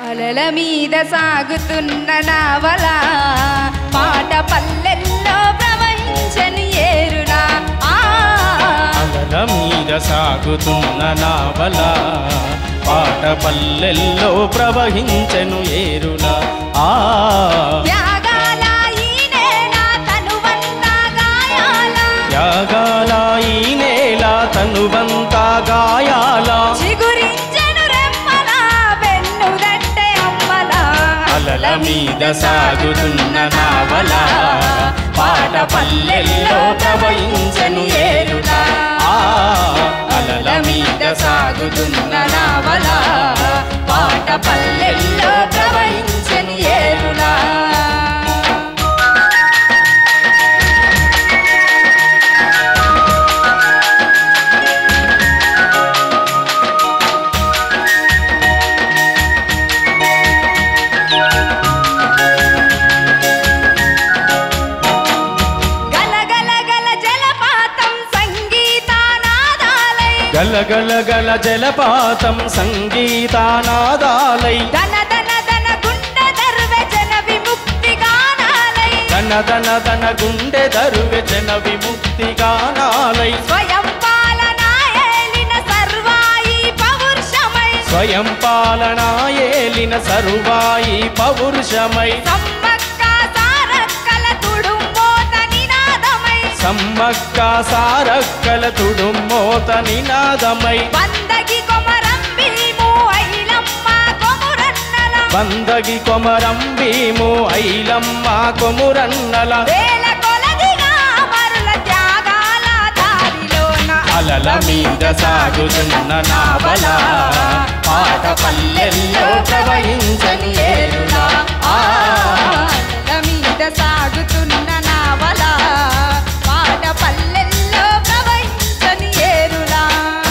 అలల మీద సాగుతున్న నావల పాట పల్లెల్లో ప్రవహించని ఏరులా ఆ అలల మీద సాగుతున్న నావల పాట పల్లెల్లో ప్రవహించెను ఏరులా ఆ త్యాగాల ఈ నేల తనువంతా గాయాల యాగాల ఈ నేల తనువంతా గాయాల చిగురించెను రెమ్మల వెన్నుదంటే అమ్మల అలల మీద సాగుతున్న నావల పాట పల్లెల్లో ప్రవహించెను ఏరులా ఆ అలల మీద సాగుతున్న నావల పాట పల్లెల్లో ప్రవహించని ఏరులా గలగల గల జలపాతం సంగీతానాదాలై గలగల గల జలపాతం సంగీతానాదాలై ధన ధన ధన గుండె దర్వె జన విముక్తి గానాలై ధన ధన ధన గుండె దరువె జన విముక్తి గానాలై స్వయం పాలన ఏలిన సర్వాయి పౌరుషమై స్వయం పాలనా ఏలిన సర్వాయి పౌరుషమై సమ్మక్క సారక్కల తుడుంబోత నినాదమై సమ్మక్క సారక్కల తుడుమోత నినాదమై వందకి కొమరం భీము ఐలమ్మ కొమురన్నల వందగి కొమరం భీము ఐలమ్మ కొమురన్నల వేల కొలదిగా మరుల త్యాగాల దారిలోన అలల మీద సాగుతున్న నావల పాట పల్లెల్లో ప్రవహించని ఏరులా ఆ అలల మీద సాగుతున్న నావల పాట పల్లెల్లో ప్రవహించని ఏరులా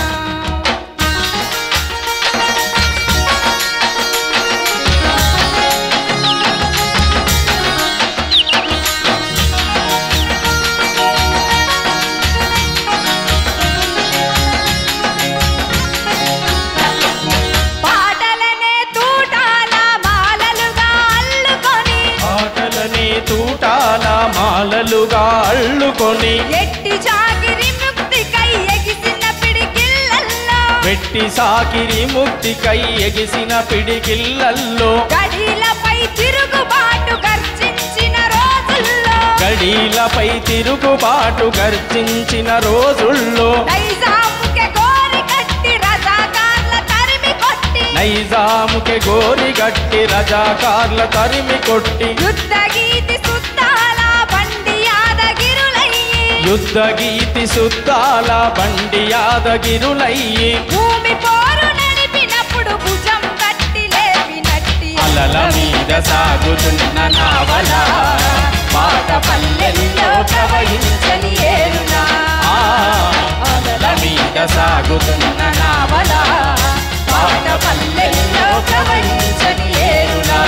పాటలనే తూటాల మాలలుగా అల్లుకొని ఆటలనే తూటాల మాలలుగా అల్లుకొని ఎట్టి చాకిరి ముక్తికై ఎగిసిన పిడికిళ్ళల్లో వెట్టి సాకిరి ముక్తికై ఎగిసిన పిడికిళ్ళల్లో గడిలపై తిరుగుబాటు గర్జించిన రోజుల్లో గడీలపై తిరుగుబాటు గర్జించిన రోజుల్లో నైజాముకే గోరి కట్టి రజాకార్ల తరిమి కొట్టి నైజాముకి గోరి గట్టి రజాకార్ల తరిమి కొట్టి యుద్ధ గీతి సుత్తాల బండి యాదగిరులయ్యి యుద్ధ గీతి సుద్దాల బండి యాదగిరులయ్యి భూమి పోరు నడిపినప్పుడు భుజం తట్టి లేపినట్టి అలల మీద సాగుతున్న నావల పాట పల్లెల్లో ప్రవహించని ఏరులా ఆ అలల మీద సాగుతున్న నావల పాట పల్లెల్లో ప్రవహించని ఏరులా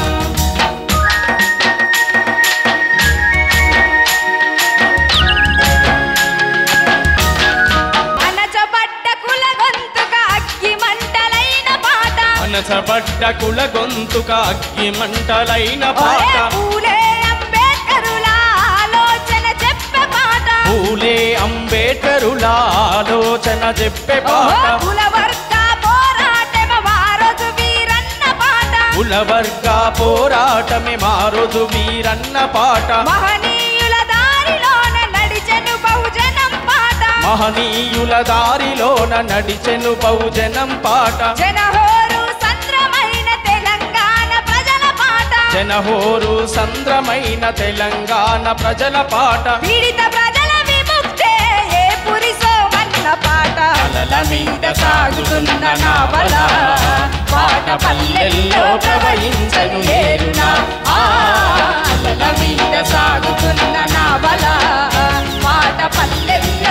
మనచబడ్డ కుల గొంతుక అగ్గి మంటలైన పాట మనసబడ్డ కుల గొంతుక అగ్గి మంటలైన ఒరే పాట పూలే అంబేద్కరుల ఆలోచన చెప్పే పాట పూలే అంబేద్కరుల ఆలోచన చెప్పే ఓహో, పాట కుల వర్గ పోరాటమ వారొదు వీరన్న పాట కులవర్గ పోరాటమే మారుదు వీరన్న పాట మహనీయుల దారిలోన నడిచెను బహుజనం పాట మహనీయుల దారిలోన నడిచెను బహుజనం పాట జనహోరు సంద్రమైన తెలంగాణ ప్రజల పాట జనహోరు సంద్రమైన తెలంగాణ ప్రజల పాట పీడిత ప్రజల విముక్తే ఏ పురిసో మన్న పాట అలల మీద సాగుతున్న నావల పాట పల్లెల్లో ప్రవహించను ఏరునా ఆ అలల మీద సాగుతున్న నావల పాట పల్లెల్లో